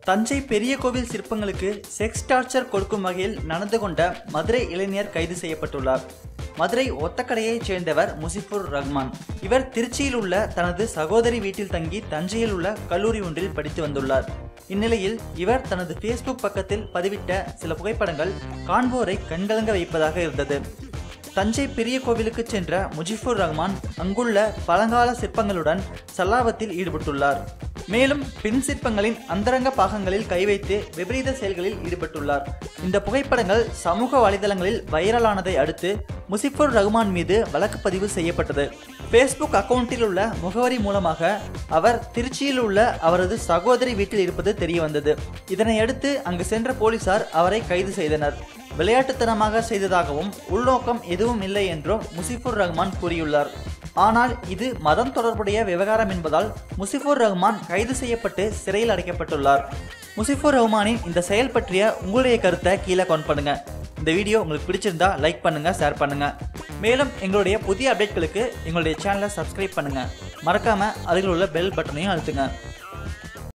தஞ்சை பெரிய கோவில் சிற்பங்களுக்கு sex torture கொடுக்கும் வகையில் நடந்து கொண்ட மதுரை இளைஞர் கைது செய்யப்பட்டுள்ளார் மதுரை ஒத்தக்கடையைச் சேர்ந்தவர் முசிஃபுர் ரஹ்மான் இவர் திருச்சியில் உள்ள தனது சகோதரி வீட்டில் தங்கி தஞ்சையில் உள்ள கல்லூரி ஒன்றில் படித்து வந்துள்ளார் இந்நிலையில் இவர் தனது ஃபேஸ்புக் பக்கத்தில் பதிவிட்ட சில புகைப்படங்கள் காண்போரை கண்கலங்க வைப்பதாக இருந்தது தஞ்சை பெரிய கோவிலுக்கு சென்ற முஜிபுர் ரஹ்மான் அங்குள்ள பழங்கால சிற்பங்களுடன் சல்லாபத்தில் ஈடுபட்டுள்ளார் மேலும் பின் சிற்பங்களின் அந்தரங்க பாகங்களில் கை வைத்து விபரீத செயல்களில் ஈடுபட்டுள்ளார் இந்த புகைப்படங்கள் சமூக வலைதளங்களில் வைரலானதை அடுத்து முசிஃபுர் ரஹ்மான் மீது வழக்கு பதிவு செய்யப்பட்டது ஃபேஸ்புக் அக்கவுண்டில் உள்ள முகவரி மூலமாக அவர் திருச்சியில் உள்ள அவரது சகோதரி வீட்டில் இருப்பது தெரிய வந்தது இதனை அடுத்து அங்கு சென்ற போலீசார் அவரை கைது செய்தனர் விளையாட்டுத்தனமாக செய்ததாகவும் உள்நோக்கம் எதுவும் இல்லை என்றும் முசிஃபுர் ரஹ்மான் கூறியுள்ளார் ஆனால் இது மதம் தொடர்புடைய விவகாரம் என்பதால் முசிஃபுர் ரஹ்மான் கைது செய்யப்பட்டு சிறையில் அடைக்கப்பட்டுள்ளார் முசிஃபுர் ரஹ்மானின் இந்த செயல் பற்றிய உங்களுடைய கருத்தை கீழே கமெண்ட் பண்ணுங்க இந்த வீடியோ உங்களுக்கு பிடிச்சிருந்தா லைக் பண்ணுங்க ஷேர் பண்ணுங்க மேலும் எங்களுடைய புதிய அப்டேட்களுக்கு எங்களுடைய சேனலை சப்ஸ்கிரைப் பண்ணுங்க மறக்காம அருகில் உள்ள பெல் பட்டனையும் அழுத்துங்க